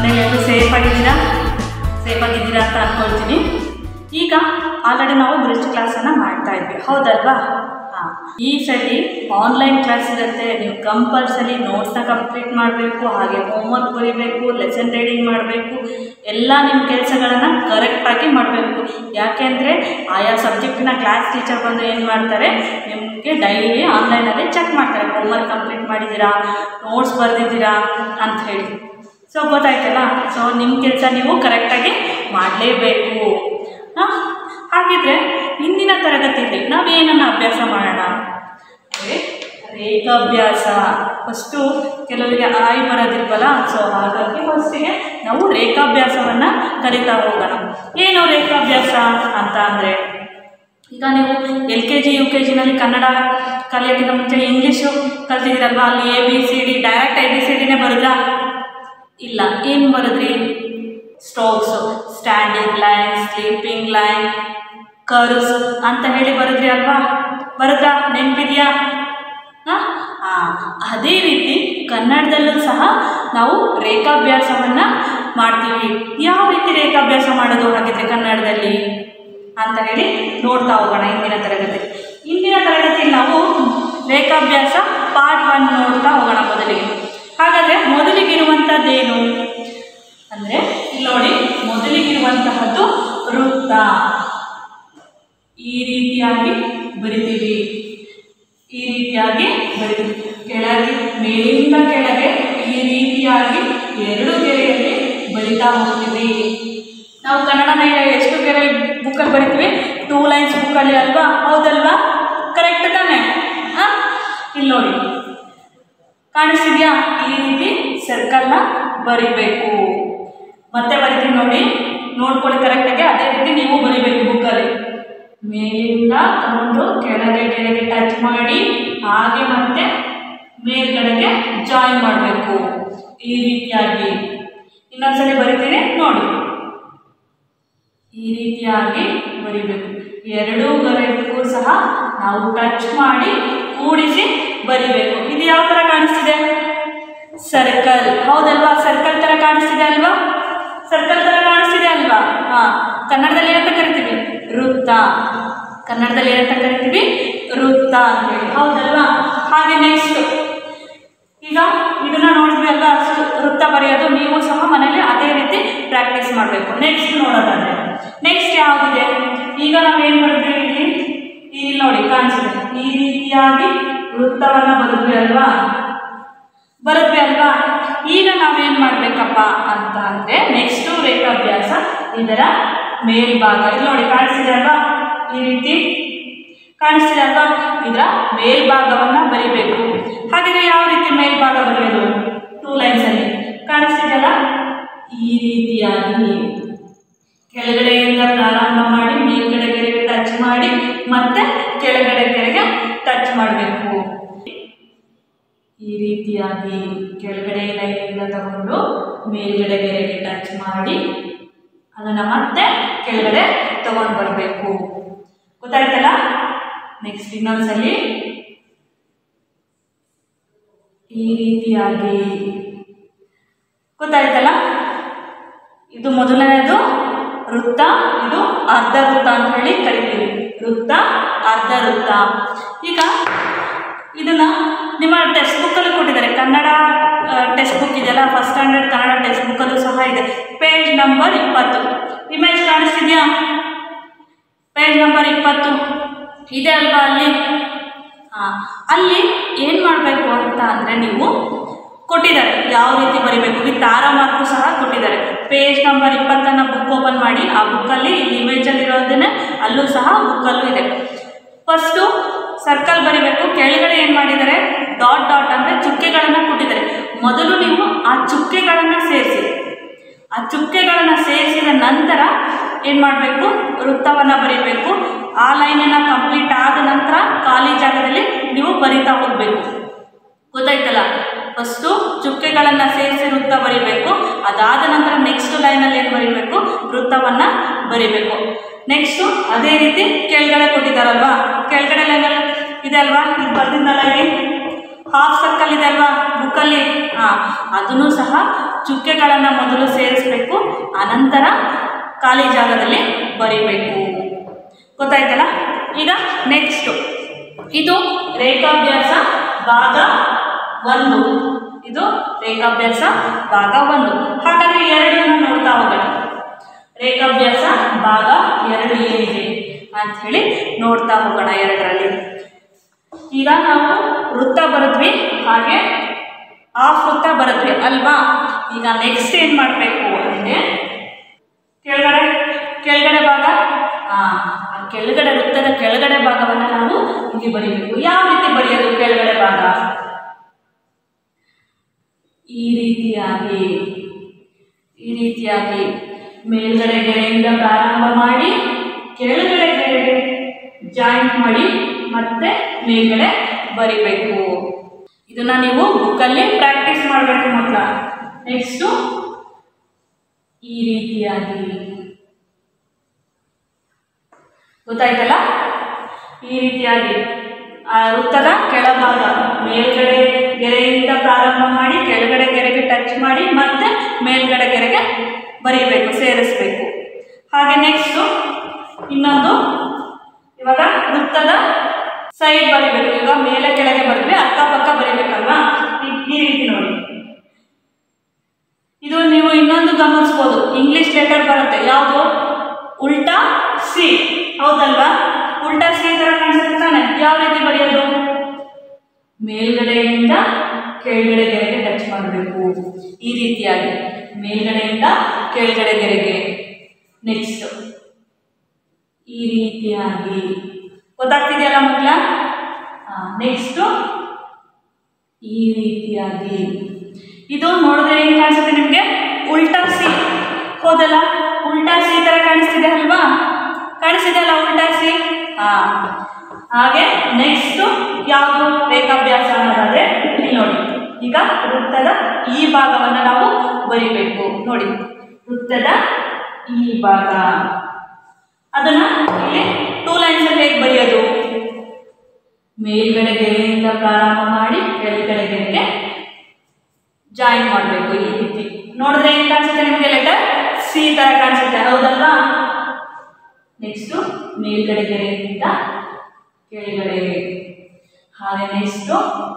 ಮನೇಲಿ ಎಲ್ಲರೂ ಸೇಫ್ ಆಗಿದ್ದೀರಾ ಸೇಫ್ ಆಗಿದ್ದೀರಾ ಅಂತ ಅಂದ್ಕೊಳ್ತೀನಿ ಈಗ ಆಲ್ರೆಡಿ ನಾವು ಬ್ರಿಡ್ಜ್ ಕ್ಲಾಸನ್ನು ಮಾಡ್ತಾ ಇದ್ವಿ ಹೌದಲ್ವಾ ಹಾಂ ಈ ಸರಿ ಆನ್ಲೈನ್ ಕ್ಲಾಸ್ ಇರುತ್ತೆ ನೀವು ಕಂಪಲ್ಸರಿ ನೋಟ್ಸ್ನ ಕಂಪ್ಲೀಟ್ ಮಾಡಬೇಕು ಹಾಗೆ ಹೋಮ್ವರ್ಕ್ ಬರೀಬೇಕು ಲೆಸನ್ ರೀಡಿಂಗ್ ಮಾಡಬೇಕು ಎಲ್ಲ ನಿಮ್ಮ ಕೆಲಸಗಳನ್ನು ಕರೆಕ್ಟಾಗಿ ಮಾಡಬೇಕು ಯಾಕೆಂದರೆ ಆಯಾ ಸಬ್ಜೆಕ್ಟಿನ ಕ್ಲಾಸ್ ಟೀಚರ್ ಬಂದು ಏನು ಮಾಡ್ತಾರೆ ನಿಮಗೆ ಡೈಲಿ ಆನ್ಲೈನಲ್ಲಿ ಚೆಕ್ ಮಾಡ್ತಾರೆ ಹೋಮ್ವರ್ಕ್ ಕಂಪ್ಲೀಟ್ ಮಾಡಿದ್ದೀರಾ ನೋಟ್ಸ್ ಬರೆದಿದ್ದೀರಾ ಅಂತ ಹೇಳಿ ಸೊ ಗೊತ್ತಾಯ್ತಲ್ಲ ಸೊ ನಿಮ್ಮ ಕೆಲಸ ನೀವು ಕರೆಕ್ಟಾಗಿ ಮಾಡಲೇಬೇಕು ಹಾಂ ಹಾಗಿದ್ರೆ ಇಂದಿನ ತರಗತಿಯಲ್ಲಿ ನಾವೇನನ್ನು ಅಭ್ಯಾಸ ಮಾಡೋಣ ಅಂದರೆ ರೇಖಾಭ್ಯಾಸ ಫಸ್ಟು ಕೆಲವರಿಗೆ ಆಯ್ ಬರೋದಿಲ್ವಲ್ಲ ಸೊ ಹಾಗಾಗಿ ಫಸ್ಟಿಗೆ ನಾವು ರೇಖಾಭ್ಯಾಸವನ್ನು ಕಲಿತಾ ಹೋಗೋಣ ಏನು ರೇಖಾಭ್ಯಾಸ ಅಂತ ಅಂದರೆ ಈಗ ನೀವು L K G U K ಜಿನಲ್ಲಿ ಕನ್ನಡ ಕಲಿಯೋಕ್ಕಿಂತ ಮುಂಚೆ ಇಂಗ್ಲೀಷು ಕಲ್ತಿದ್ದೀರಲ್ವಾ ಅಲ್ಲಿ A B C D direct A B C ಡಿನೇ ಬರೋದಾ ಇಲ್ಲ ಏನು ಬರೆದ್ರಿ strokes standing line sleeping line curves ಅಂತ ಹೇಳಿ ಬರೆದ್ರಿ ಅಲ್ವಾ ಬರೆದ್ರಾ ನೆನಪಿದೆಯಾ ಹಾಂ ಅದೇ ರೀತಿ ಕನ್ನಡದಲ್ಲೂ ಸಹ ನಾವು ರೇಖಾಭ್ಯಾಸವನ್ನು ಮಾಡ್ತೀವಿ ಯಾವ ರೀತಿ ರೇಖಾಭ್ಯಾಸ ಮಾಡೋದು ಹಾಗಿದ್ರೆ ಕನ್ನಡದಲ್ಲಿ ಅಂತ ಹೇಳಿ ನೋಡ್ತಾ ಹೋಗೋಣ ಇಂದಿನ ತರಗತಿ ಇಂದಿನ ತರಗತಿಯಲ್ಲಿ ನಾವು ರೇಖಾಭ್ಯಾಸ ಪಾರ್ಟ್ ಒನ್ ನೋಡ್ತಾ ಹೋಗೋಣ ಮೊದಲಿಗೆ ಹಾಗಾದರೆ ಮೊದಲಿಗಿರುವಂಥದ್ದೇನು ಅಂದರೆ ಇಲ್ಲಿ ನೋಡಿ ಮೊದಲಿಗಿರುವಂತಹದ್ದು ವೃತ್ತ ಈ ರೀತಿಯಾಗಿ ಬರಿತೀವಿ ಈ ರೀತಿಯಾಗಿ ಬರಿತೀವಿ ಕೆಳಗೆ ಮೇಲಿಂದ ಕೆಳಗೆ ಈ ರೀತಿಯಾಗಿ ಎರಡು ಗೆರೆಯಲ್ಲಿ ಬರಿತಾ ಹೋಗ್ತೀವಿ ನಾವು ಕನ್ನಡನ ಈಗ ಎಷ್ಟು ಗೆರೆ ಬುಕ್ಕಲ್ಲಿ ಬರಿತೀವಿ ಟೂ ಲೈನ್ಸ್ ಬುಕ್ಕಲ್ಲಿ ಅಲ್ವಾ ಹೌದಲ್ವಾ ಕರೆಕ್ಟ್ ತಾನೆ ಹಾಂ ಇಲ್ಲಿ ನೋಡಿ ಕಾಣಿಸ್ತಿದ್ಯಾ ಈ ರೀತಿ ಸರ್ಕಲ್ನ ಬರಿಬೇಕು ಮತ್ತೆ ಬರಿತೀನಿ ನೋಡಿ ನೋಡ್ಕೊಳ್ಳಿ ಕರೆಕ್ಟಾಗಿ ಅದೇ ರೀತಿ ನೀವು ಬರಿಬೇಕು ಬುಕ್ಕಲ್ಲಿ ಮೇಲಿಂದ ತಗೊಂಡು ಕೆಳಗೆ ಕೆಳಗೆ ಟಚ್ ಮಾಡಿ ಹಾಗೆ ಮತ್ತೆ ಮೇಲ್ಗಡೆಗೆ ಜಾಯಿನ್ ಮಾಡಬೇಕು ಈ ರೀತಿಯಾಗಿ ಇನ್ನೊಂದ್ಸಲಿ ಬರಿತೀನಿ ನೋಡಿ ಈ ರೀತಿಯಾಗಿ ಬರಿಬೇಕು ಎರಡೂ ಗರೆಗೂ ಸಹ ನಾವು ಟಚ್ ಮಾಡಿ ಕೂಡಿಸಿ ಬರಿಬೇಕು ಇದು ಯಾವ ಥರ ಕಾಣಿಸ್ತಿದೆ ಸರ್ಕಲ್ ಹೌದಲ್ವಾ ಸರ್ಕಲ್ ಥರ ಕಾಣಿಸ್ತಿದೆ ಅಲ್ವಾ ಸರ್ಕಲ್ ಥರ ಕಾಣಿಸ್ತಿದೆ ಅಲ್ವಾ ಹಾಂ ಕನ್ನಡದಲ್ಲಿ ಏನಂತ ಕರಿತೀವಿ ವೃತ್ತ ಕನ್ನಡದಲ್ಲಿ ಏನಂತ ಕರಿತೀವಿ ವೃತ್ತ ಅಂತೇಳಿ ಹೌದಲ್ವಾ ಹಾಗೆ ನೆಕ್ಸ್ಟ್ ಈಗ ಇದನ್ನ ನೋಡಿದ್ವಿ ಅಲ್ವಾ ಸು- ವೃತ್ತ ಬರೆಯೋದು ನೀವು ಸಹ ಮನೇಲಿ ಅದೇ ರೀತಿ ಪ್ರಾಕ್ಟೀಸ್ ಮಾಡಬೇಕು ನೆಕ್ಸ್ಟ್ ನೋಡೋದಾದ್ರೆ ನೆಕ್ಸ್ಟ್ ಯಾವುದಿದೆ ಈಗ ನಾವೇನು ಬರೆದ್ವಿ ಇಲ್ಲಿ ಇಲ್ಲಿ ನೋಡಿ ಕಾಣಿಸಿದೆ ಈ ರೀತಿಯಾಗಿ ವೃತ್ತವನ್ನು ಬರೆದ್ವಿ ಅಲ್ವಾ ಬರೆದ್ವಿ ಅಲ್ವಾ ಈಗ ನಾವೇನು ಮಾಡಬೇಕಪ್ಪ ಅಂತ ಅಂದರೆ ನೆಕ್ಸ್ಟು ರೇಖಾಭ್ಯಾಸ ಇದರ ಮೇಲ್ಭಾಗ ಇಲ್ಲಿ ನೋಡಿ ಕಾಣಿಸ್ತಿದೆ ಅಲ್ವಾ ಈ ರೀತಿ ಕಾಣಿಸ್ತಿದೆ ಅಲ್ವಾ ಇದರ ಮೇಲ್ಭಾಗವನ್ನು ಬರಿಬೇಕು ಹಾಗಾದ್ರೆ ಯಾವ ರೀತಿ ಮೇಲ್ಭಾಗ ಬರೆಯೋದು ಟೂ ಲೈನ್ಸಲ್ಲಿ ಕಾಣಿಸ್ತಿದೆಯಲ್ಲ ಈ ರೀತಿಯಾಗಿ ಕೆಳಗಡೆಯಿಂದ ಪ್ರಾರಂಭ ಮಾಡಿ ಮೇಲ್ಗಡೆ ಕೆರೆಗೆ ಟಚ್ ಮಾಡಿ ಮತ್ತೆ ಕೆಳಗಡೆ ಕೆರೆಗೆ ಟಚ್ ಮಾಡಬೇಕು ಈ ರೀತಿಯಾಗಿ ಕೆಳಗಡೆ ಲೈನಿಂದ ತಗೊಂಡು ಮೇಲ್ಗಡೆ ಗೆರೆಗೆ ಟಚ್ ಮಾಡಿ ಅದನ್ನು ಮತ್ತೆ ಕೆಳಗಡೆ ತಗೊಂಡು ಬರಬೇಕು ಗೊತ್ತಾಯ್ತಲ್ಲ ನೆಕ್ಸ್ಟ್ ಇನ್ನೊಂದ್ಸಲಿ ಈ ರೀತಿಯಾಗಿ ಗೊತ್ತಾಯ್ತಲ್ಲ ಇದು ಮೊದಲನೇದು ವೃತ್ತ ಇದು ಅರ್ಧ ವೃತ್ತ ಅಂತ ಹೇಳಿ ಕರಿತೀವಿ ವೃತ್ತ ಅರ್ಧ ವೃತ್ತ ಈಗ ಇದನ್ನ ನಿಮ್ಮ ಟೆಕ್ಸ್ಟ್ ಬುಕ್ಕಲ್ಲಿ ಕೊಟ್ಟಿದ್ದಾರೆ ಕನ್ನಡ ಟೆಕ್ಸ್ಟ್ ಬುಕ್ ಇದೆಯಲ್ಲ ಫಸ್ಟ್ ಸ್ಟ್ಯಾಂಡರ್ಡ್ ಕನ್ನಡ ಟೆಕ್ಸ್ಟ್ ಬುಕ್ಕಲ್ಲೂ ಸಹ ಇದೆ ಪೇಜ್ ನಂಬರ್ ಇಪ್ಪತ್ತು ಇಮೇಜ್ ಕಾಣಿಸ್ತಿದ್ಯಾ ಪೇಜ್ ನಂಬರ್ ಇಪ್ಪತ್ತು ಇದೆ ಅಲ್ವಾ ಅಲ್ಲಿ ಹಾಂ ಅಲ್ಲಿ ಏನು ಮಾಡಬೇಕು ಅಂತ ಅಂದರೆ ನೀವು ಕೊಟ್ಟಿದ್ದಾರೆ ಯಾವ ರೀತಿ ಬರಿಬೇಕು ವಿತ್ ಆರ ಮಾರ್ಕು ಸಹ ಕೊಟ್ಟಿದ್ದಾರೆ ಪೇಜ್ ನಂಬರ್ ಇಪ್ಪತ್ತನ್ನು ಬುಕ್ ಓಪನ್ ಮಾಡಿ ಆ ಬುಕ್ಕಲ್ಲಿ ಇಮೇಜಲ್ಲಿ ಇರೋದನ್ನೇ ಅಲ್ಲೂ ಸಹ ಬುಕ್ಕಲ್ಲೂ ಇದೆ ಫಸ್ಟು ಸರ್ಕಲ್ ಬರಿಬೇಕು ಕೆಳಗಡೆ ಏನು ಮಾಡಿದ್ದಾರೆ ಡಾಟ್ ಡಾಟ್ ಅಂದರೆ ಚುಕ್ಕೆಗಳನ್ನು ಕೊಟ್ಟಿದ್ದಾರೆ ಮೊದಲು ನೀವು ಆ ಚುಕ್ಕೆಗಳನ್ನು ಸೇರಿಸಿ ಆ ಚುಕ್ಕೆಗಳನ್ನು ಸೇರಿಸಿದ ನಂತರ ಏನು ಮಾಡಬೇಕು ವೃತ್ತವನ್ನು ಬರೀಬೇಕು ಆ ಲೈನನ್ನು ಕಂಪ್ಲೀಟ್ ಆದ ನಂತರ ಖಾಲಿ ಜಾಗದಲ್ಲಿ ನೀವು ಬರಿತಾ ಹೋಗಬೇಕು ಗೊತ್ತಾಯ್ತಲ್ಲ ಫಸ್ಟು ಚುಕ್ಕೆಗಳನ್ನು ಸೇರಿಸಿ ವೃತ್ತ ಬರಿಬೇಕು ಅದಾದ ನಂತರ ನೆಕ್ಸ್ಟ್ ಲೈನಲ್ಲಿ ಏನು ಬರಿಬೇಕು ವೃತ್ತವನ್ನು ಬರಿಬೇಕು ನೆಕ್ಸ್ಟು ಅದೇ ರೀತಿ ಕೆಳಗಡೆ ಕೊಟ್ಟಿದ್ದಾರಲ್ವಾ ಕೆಳಗಡೆ ಲೈನಲ್ಲಿ ಇದೆ ಅಲ್ವಾ ಇದು ಬರ್ದಿದ್ದಲ್ಲ ಇಲ್ಲಿ ಹಾಫ್ ಸರ್ಕಲ್ ಇದೆ ಅಲ್ವಾ ಬುಕ್ಕಲ್ಲಿ ಹಾಂ ಅದನ್ನು ಸಹ ಚುಕ್ಕೆಗಳನ್ನು ಮೊದಲು ಸೇರಿಸಬೇಕು ಅನಂತರ ಖಾಲಿ ಜಾಗದಲ್ಲಿ ಬರೀಬೇಕು ಗೊತ್ತಾಯ್ತಲ್ಲ ಈಗ ನೆಕ್ಸ್ಟು ಇದು ರೇಖಾಭ್ಯಾಸ ಭಾಗ ಒಂದು ಇದು ರೇಖಾಭ್ಯಾಸ ಭಾಗ ಒಂದು ಹಾಗಾದ್ರೆ ಎರಡನ್ನ ನೋಡ್ತಾ ಹೋಗೋಣ ರೇಖಾಭ್ಯಾಸ ಭಾಗ ಎರಡು ಏನಿದೆ ಅಂತ ಹೇಳಿ ನೋಡ್ತಾ ಹೋಗೋಣ ಎರಡರಲ್ಲಿ ಈಗ ನಾವು ವೃತ್ತ ಬರೆದ್ವಿ ಹಾಗೆ ಆಫ್ ವೃತ್ತ ಬರೆದ್ವಿ ಅಲ್ವಾ ಈಗ ನೆಕ್ಸ್ಟ್ ಏನು ಮಾಡಬೇಕು ಅಂದರೆ ಕೆಳಗಡೆ ಕೆಳಗಡೆ ಭಾಗ ಆ ಆ ಕೆಳಗಡೆ ವೃತ್ತದ ಕೆಳಗಡೆ ಭಾಗವನ್ನು ನಾವು ಇಲ್ಲಿ ಬರೀಬೇಕು ಯಾವ ರೀತಿ ಬರೆಯೋದು ಕೆಳಗಡೆ ಭಾಗ ಈ ರೀತಿಯಾಗಿ ಈ ರೀತಿಯಾಗಿ ಮೇಲ್ಗಡೆ ಗೆರೆಯಿಂದ ಪ್ರಾರಂಭ ಮಾಡಿ ಕೆಳಗಡೆ ಗೆರೆಗೆ ಜಾಯಿಂಟ್ ಮಾಡಿ ಮತ್ತೆ ಮೇಲ್ಗಡೆ ಬರಿಬೇಕು ಇದನ್ನ ನೀವು ಬುಕ್ಕಲ್ಲಿ ಪ್ರಾಕ್ಟೀಸ್ ಮಾಡಬೇಕು ಮೊದಲ ನೆಕ್ಸ್ಟು ಈ ರೀತಿಯಾಗಿ ಗೊತ್ತಾಯ್ತಲ್ಲ ಈ ರೀತಿಯಾಗಿ ಆ ವೃತ್ತದ ಕೆಳಭಾಗ ಮೇಲ್ಗಡೆ ಗೆರೆಯಿಂದ ಪ್ರಾರಂಭ ಮಾಡಿ ಕೆಳಗಡೆ ಗೆರೆಗೆ ಟಚ್ ಮಾಡಿ ಮತ್ತೆ ಮೇಲ್ಗಡೆ ಗೆರೆಗೆ ಬರೀಬೇಕು ಸೇರಿಸ್ಬೇಕು ಹಾಗೆ ನೆಕ್ಸ್ಟು ಇನ್ನೊಂದು ಇವಾಗ ವೃತ್ತದ ಸೈಡ್ ಬರಿಬೇಕು ಈಗ ಮೇಲೆ ಕೆಳಗೆ ಬರೆದ್ವಿ ಅಕ್ಕಪಕ್ಕ ಬರಿಬೇಕಲ್ವಾ ಈ- ಈ ರೀತಿ ನೋಡಿ ಇದು ನೀವು ಇನ್ನೊಂದು ಗಮನಿಸ್ಬೋದು ಇಂಗ್ಲಿಷ್ ಲೆಟರ್ ಬರುತ್ತೆ ಯಾವುದು ಉಲ್ಟಾ ಸಿ ಹೌದಲ್ವಾ ಉಲ್ಟಾ ಸಿ ಥರ ಕಾಣಿಸುತ್ತೆ ತಾನೆ ಯಾವ ರೀತಿ ಬರೆಯೋದು ಮೇಲ್ಗಡೆಯಿಂದ ಕೆಳಗಡೆ ಗೆರೆಗೆ ಟಚ್ ಮಾಡಬೇಕು ಈ ರೀತಿಯಾಗಿ ಮೇಲ್ಗಡೆಯಿಂದ ಕೆಳಗಡೆ ಗೆರೆಗೆ ನೆಕ್ಸ್ಟ್ ಈ ರೀತಿಯಾಗಿ ಗೊತ್ತಾಗ್ತಿದೆಯಲ್ಲ ಮಕ್ಕಳ ನೆಕ್ಸ್ಟು ಈ ರೀತಿಯಾಗಿ ಇದು ನೋಡಿದ್ರೆ ಏನು ಕಾಣಿಸುತ್ತೆ ನಿಮಗೆ ಉಲ್ಟಾ ಸಿ ಹೌದಲ್ಲ ಉಲ್ಟಾ ಸಿ ಥರ ಕಾಣಿಸ್ತಿದೆ ಅಲ್ವಾ ಕಾಣಿಸ್ತಿದೆ ಅಲ್ಲ ಉಲ್ಟಾ ಸಿ ಹಾಂ ಹಾಗೆ ನೆಕ್ಸ್ಟು ಯಾವುದು ರೇಖಾಭ್ಯಾಸ ಅನ್ನೋದಾದರೆ ಇಲ್ಲಿ ನೋಡಿ ಈಗ ವೃತ್ತದ ಈ ಭಾಗವನ್ನು ನಾವು ಬರಿಬೇಕು ನೋಡಿ ವೃತ್ತದ ಈ ಭಾಗ ಅದನ್ನು ಇಲ್ಲಿ ಟೂ ಲೈನ್ಸಲ್ಲಿ ಹೇಗೆ ಬರೆಯೋದು ಮೇಲ್ಗಡೆ ಗೆರೆಯಿಂದ ಪ್ರಾರಂಭ ಮಾಡಿ ಕೆಳಗಡೆ ಗೆರೆಗೆ ಜಾಯಿನ್ ಮಾಡಬೇಕು ಈ ರೀತಿ ನೋಡಿದ್ರೆ ಏನು ಕಾಣಿಸುತ್ತೆ ನಿಮಗೆ ಲೆಟರ್ ಸಿ ಥರ ಕಾಣಿಸುತ್ತೆ ಹೌದಲ್ವಾ ನೆಕ್ಸ್ಟು ಮೇಲ್ಗಡೆ ಗೆರೆಯಿಂದ ಕೆಳಗಡೆ ಹಾಗೆ ನೆಕ್ಸ್ಟು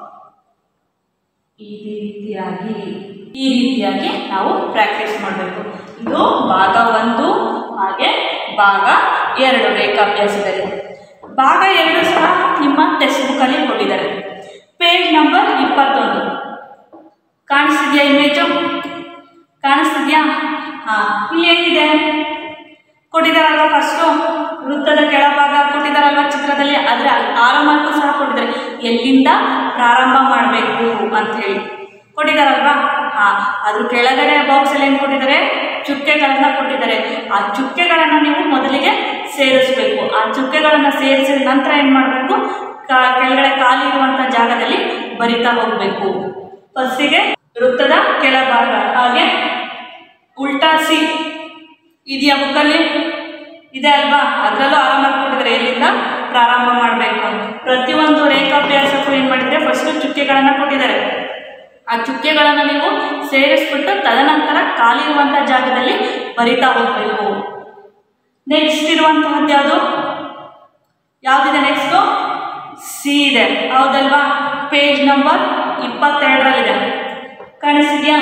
ಈ ರೀತಿಯಾಗಿ ಈ ರೀತಿಯಾಗಿ ನಾವು ಪ್ರಾಕ್ಟೀಸ್ ಮಾಡಬೇಕು ಇದು ಭಾಗ ಒಂದು ಹಾಗೆ ಭಾಗ ಎರಡು ರೇಖಾಭ್ಯಾಸದಲ್ಲಿ ಭಾಗ ಎರಡು ಸಹ ನಿಮ್ಮ ಟೆಕ್ಸ್ಟ್ ಬುಕ್ಕಲ್ಲಿ ಕೊಟ್ಟಿದ್ದಾರೆ ಪೇಜ್ ನಂಬರ್ ಇಪ್ಪತ್ತೊಂದು ಕಾಣಿಸ್ತಿದ್ಯಾ ಇಮೇಜು ಕಾಣಿಸ್ತಿದ್ಯಾ ಹಾಂ ಇಲ್ಲಿ ಏನಿದೆ ಕೊಟ್ಟಿದ್ದಾರಲ್ವ ಫಸ್ಟು ವೃತ್ತದ ಕೆಳಭಾಗ ಕೊಟ್ಟಿದ್ದಾರಲ್ವ ಚಿತ್ರದಲ್ಲಿ ಅದರ ಆರು ಮಾರ್ಕು ಸಹ ಕೊಟ್ಟಿದ್ದಾರೆ ಎಲ್ಲಿಂದ ಪ್ರಾರಂಭ ಮಾಡಬೇಕು ಅಂತ ಹೇಳಿ ಕೊಟ್ಟಿದ್ದಾರಲ್ವಾ ಹಾಂ ಅದ್ರ ಕೆಳಗಡೆ ಬಾಕ್ಸಲ್ಲಿ ಏನು ಕೊಟ್ಟಿದ್ದಾರೆ ಚುಕ್ಕೆಗಳನ್ನು ಕೊಟ್ಟಿದ್ದಾರೆ ಆ ಚುಕ್ಕೆಗಳನ್ನು ನೀವು ಮೊದಲಿಗೆ ಸೇರಿಸ್ಬೇಕು ಆ ಚುಕ್ಕೆಗಳನ್ನು ಸೇರಿಸಿದ ನಂತರ ಏನು ಮಾಡಬೇಕು ಕಾ ಕೆಳಗಡೆ ಖಾಲಿ ಇರುವಂಥ ಜಾಗದಲ್ಲಿ ಬರಿತಾ ಹೋಗಬೇಕು ಫಸ್ಟಿಗೆ ವೃತ್ತದ ಕೆಳಭಾಗ ಹಾಗೆ ಉಲ್ಟಾ ಸಿ ಇದೆಯಾ ಬುಕ್ಕಲ್ಲಿ ಇದೆ ಅಲ್ವಾ ಅದರಲ್ಲೂ ಆರಾಮಾಗಿ ಕೊಟ್ಟಿದ್ದಾರೆ ಎಲ್ಲಿಂದ ಪ್ರಾರಂಭ ಮಾಡಬೇಕು ಪ್ರತಿಯೊಂದು ರೇಖಾಭ್ಯಾಸಕ್ಕೂ ಏನು ಮಾಡಿದರೆ ಫಸ್ಟು ಚುಕ್ಕೆಗಳನ್ನು ಕೊಟ್ಟಿದ್ದಾರೆ ಆ ಚುಕ್ಕೆಗಳನ್ನು ನೀವು ಸೇರಿಸ್ಬಿಟ್ಟು ತದನಂತರ ಖಾಲಿ ಇರುವಂಥ ಜಾಗದಲ್ಲಿ ಬರಿತಾ ಹೋಗಬೇಕು ನೆಕ್ಸ್ಟ್ ಇರುವಂತಹದ್ದು ಯಾವುದು ಯಾವುದಿದೆ ನೆಕ್ಸ್ಟು ಸಿ ಇದೆ ಹೌದಲ್ವಾ ಪೇಜ್ ನಂಬರ್ ಇಪ್ಪತ್ತೆರಡರಲ್ಲಿದೆ ಕಾಣಿಸಿದ್ಯಾ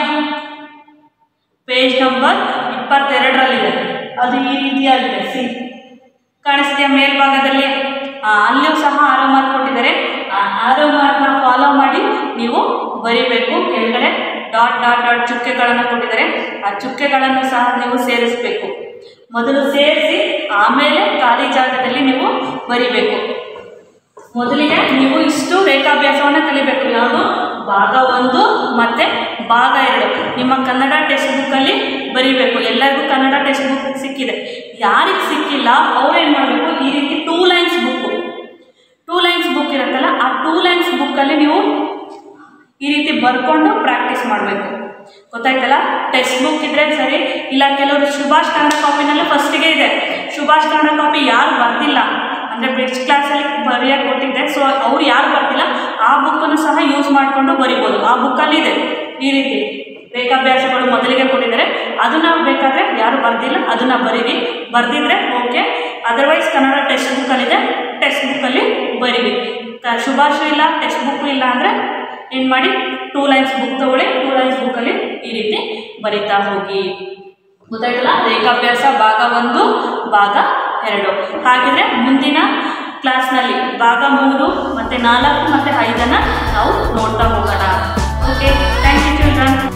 ಪೇಜ್ ನಂಬರ್ ಇಪ್ಪತ್ತೆರಡರಲ್ಲಿದೆ ಅದು ಈ ರೀತಿಯಾಗಿದೆ ಸಿ ಕಾಣಿಸ್ತಿದೆಯಾ ಮೇಲ್ಭಾಗದಲ್ಲಿ ಆ, ಅಲ್ಲಿಯೂ ಸಹ ಆರೋ ಮಾರ್ಕ್ ಕೊಟ್ಟಿದ್ದಾರೆ ಆ ಆರೋ ಮಾರ್ಕ್ನ ಫಾಲೋ ಮಾಡಿ ನೀವು ಬರಿಬೇಕು ಕೆಳಗಡೆ ಡಾಟ್ ಡಾಟ್ ಡಾಟ್ ಚುಕ್ಕೆಗಳನ್ನು ಕೊಟ್ಟಿದ್ದಾರೆ ಆ ಚುಕ್ಕೆಗಳನ್ನು ಸಹ ನೀವು ಸೇರಿಸಬೇಕು ಮೊದಲು ಸೇರಿಸಿ ಆಮೇಲೆ ಖಾಲಿ ಜಾಗದಲ್ಲಿ ನೀವು ಬರಿಬೇಕು ಮೊದಲಿಗೆ ನೀವು ಇಷ್ಟು ರೇಖಾಭ್ಯಾಸವನ್ನು ಕಲಿಬೇಕು ಯಾವುದು ಭಾಗ ಒಂದು ಮತ್ತು ಭಾಗ ಎರಡು ನಿಮ್ಮ ಕನ್ನಡ ಟೆಕ್ಸ್ಟ್ ಬುಕ್ಕಲ್ಲಿ ಬರೀಬೇಕು ಎಲ್ಲರಿಗೂ ಕನ್ನಡ ಟೆಕ್ಸ್ಟ್ ಬುಕ್ ಸಿಕ್ಕಿದೆ ಯಾರಿಗೆ ಸಿಕ್ಕಿಲ್ಲ ಅವ್ರು ಏನು ಮಾಡಬೇಕು ಈ ರೀತಿ two lines book two lines book ಇರುತ್ತಲ್ಲ ಆ ಟೂ ಲೈನ್ಸ್ ಬುಕ್ಕಲ್ಲಿ ನೀವು ಈ ರೀತಿ ಬರ್ಕೊಂಡು ಪ್ರಾಕ್ಟೀಸ್ ಮಾಡಬೇಕು ಗೊತ್ತಾಯ್ತಲ್ಲ ಟೆಕ್ಸ್ಟ್ ಬುಕ್ ಇದ್ರೆ ಸರಿ ಇಲ್ಲ ಕೆಲವರು ಸುಭಾಷ್ ಕನ್ನಡ ಕಾಪಿನಲ್ಲೂ ಫಸ್ಟಿಗೆ ಇದೆ ಸುಭಾಷ್ ಕನ್ನಡ ಕಾಪಿ ಯಾರು ಬರ್ದಿಲ್ಲ ಅಂದರೆ ಬ್ರಿಡ್ಜ್ ಕ್ಲಾಸಲ್ಲಿ ಬರೆಯೋಕೆ ಕೊಟ್ಟಿದ್ದೆ ಸೊ ಅವ್ರು ಯಾರು ಬರ್ತಿಲ್ಲ ಆ ಬುಕ್ಕನ್ನು ಸಹ ಯೂಸ್ ಮಾಡಿಕೊಂಡು ಬರಿಬೋದು ಆ ಬುಕ್ಕಲ್ಲಿ ಇದೆ ಈ ರೀತಿ ರೇಖಾಭ್ಯಾಸಗಳು ಮೊದಲಿಗೆ ಕೊಟ್ಟಿದ್ದಾರೆ ಅದನ್ನ ಬೇಕಾದರೆ ಯಾರು ಬರ್ದಿಲ್ಲ ಅದನ್ನ ಬರೀರಿ ಬರ್ದಿದ್ರೆ ಓಕೆ ಅದರ್ವೈಸ್ ಕನ್ನಡ ಟೆಕ್ಸ್ಟ್ ಬುಕ್ಕಲ್ಲಿದೆ ಟೆಕ್ಸ್ಟ್ ಬುಕ್ಕಲ್ಲಿ ಬರೀರಿ ಕ- ಶುಭಾಶಯ ಇಲ್ಲ ಟೆಕ್ಸ್ಟ್ ಬುಕ್ ಇಲ್ಲ ಅಂದರೆ ಏನು ಮಾಡಿ ಟೂ ಲೈನ್ಸ್ ಬುಕ್ ತಗೊಳ್ಳಿ ಟೂ ಲೈನ್ಸ್ ಬುಕ್ಕಲ್ಲಿ ಈ ರೀತಿ ಬರಿತಾ ಹೋಗಿ ಗೊತ್ತಾಯ್ತಲ್ಲ ರೇಖಾಭ್ಯಾಸ ಭಾಗ ಒಂದು ಭಾಗ ಎರಡು ಹಾಗಿದ್ರೆ ಮುಂದಿನ ಕ್ಲಾಸ್ನಲ್ಲಿ ಭಾಗ ಮೂರು ಮತ್ತು ನಾಲ್ಕು ಮತ್ತು ಐದನ್ನು ನಾವು ನೋಡ್ತಾ ಹೋಗೋಣ ಓಕೆ ಥ್ಯಾಂಕ್ ಯು ಚಿಲ್ಡ್ರನ್